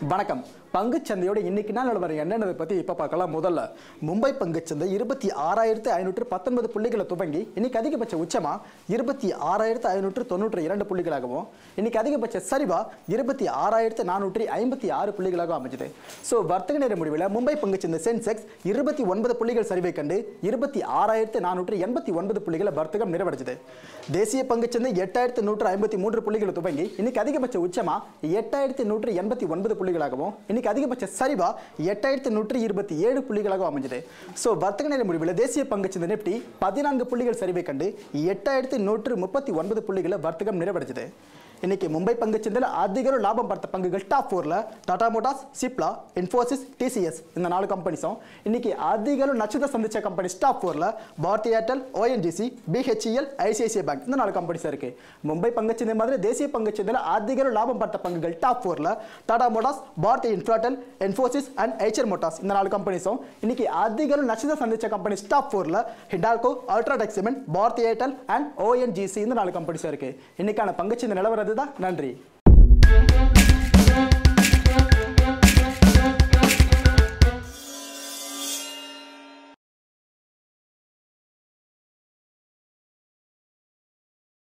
வணக்கம் பங்குச்சந்தையோட இன்னைக்கு நாள் நிலவரம் என்னென்னதை பற்றி இப்போ பார்க்கலாம் முதல்ல மும்பை பங்குச்சந்தை இருபத்தி ஆறாயிரத்து ஐநூற்று பத்தொன்பது புள்ளிகளை துவங்கி இன்னைக்கு அதிகபட்ச உச்சமா இருபத்தி ஆறாயிரத்து ஐநூற்று தொண்ணூற்றி இரண்டு புள்ளிகளாகவும் இன்னைக்கு அதிகபட்ச சரிவா இருபத்தி ஆறாயிரத்து நானூற்றி ஐம்பத்தி ஆறு புள்ளிகளாக அமைஞ்சது ஸோ வர்த்தக நேர முடிவில் மும்பை பங்குச்சந்தை சென்செக்ஸ் இருபத்தி ஒன்பது புள்ளிகள் சரிவை கண்டு இருபத்தி ஆறாயிரத்து நானூற்றி எண்பத்தி ஒன்பது புள்ளிகளை வர்த்தகம் நிறைவடைஞ்சது தேசிய பங்குச்சந்தை எட்டாயிரத்து நூற்று ஐம்பத்தி மூன்று புள்ளிகளை துவங்கி இன்னைக்கு அதிகபட்ச உச்சமா எட்டாயிரத்து நூற்று எண்பத்தி ஒன்பது புள்ளிகளாகவும் இன்னைக்கு அதிகபட்ச சரிவா எட்டாயிரத்து நூற்று இருபத்தி ஏழு புள்ளிகளாகவும் அமைஞ்சது ஸோ வர்த்தக நேர முடிவில் தேசிய பங்குச்சந்தை நிப்டி பதினான்கு புள்ளிகள் சரிவை கண்டு எட்டாயிரத்து நூற்று முப்பத்தி ஒன்பது புள்ளிகளை வர்த்தகம் நிறைவடைஞ்சது இன்னைக்கு மும்பை பங்குச்சந்தையில் அதிக அளவு லாபம் பார்த்த பங்குகள் டாப் ஃபோரில் டாடா மோட்டார்ஸ் சிப்லா இன்ஃபோசிஸ் டிசிஎஸ் இந்த நாலு கம்பெனிஸும் இன்னைக்கு அதிக அளவு நட்சத்திர சந்திச்ச கம்பெனிஸ் டாப் ஃபோரில் Bharti Airtel ONGC BHEL ICICI bank இந்த நாலு கம்பெனிஸ் இருக்கு மும்பை பங்குச்சந்தை மாதிரி தேசிய பங்குச்சந்தையில் அதிக அளவு லாபம் பார்த்த பங்குகள் டாப் ஃபோரில் Tata Motors Bharti Infratel Infosys and Eicher Motors இந்த நாலு கம்பெனிஸும் இன்னைக்கு அதிக அளவு நட்சத்திர சந்திச்ச கம்பெனிஸ் டாப் ஃபோரில் Hindalco UltraTech cement Bharti Airtel and ONGC இந்த நாலு கம்பெனிஸ் இருக்கு இன்னைக்கான பங்குச்சந்தை நிலவரம் தான் நன்றி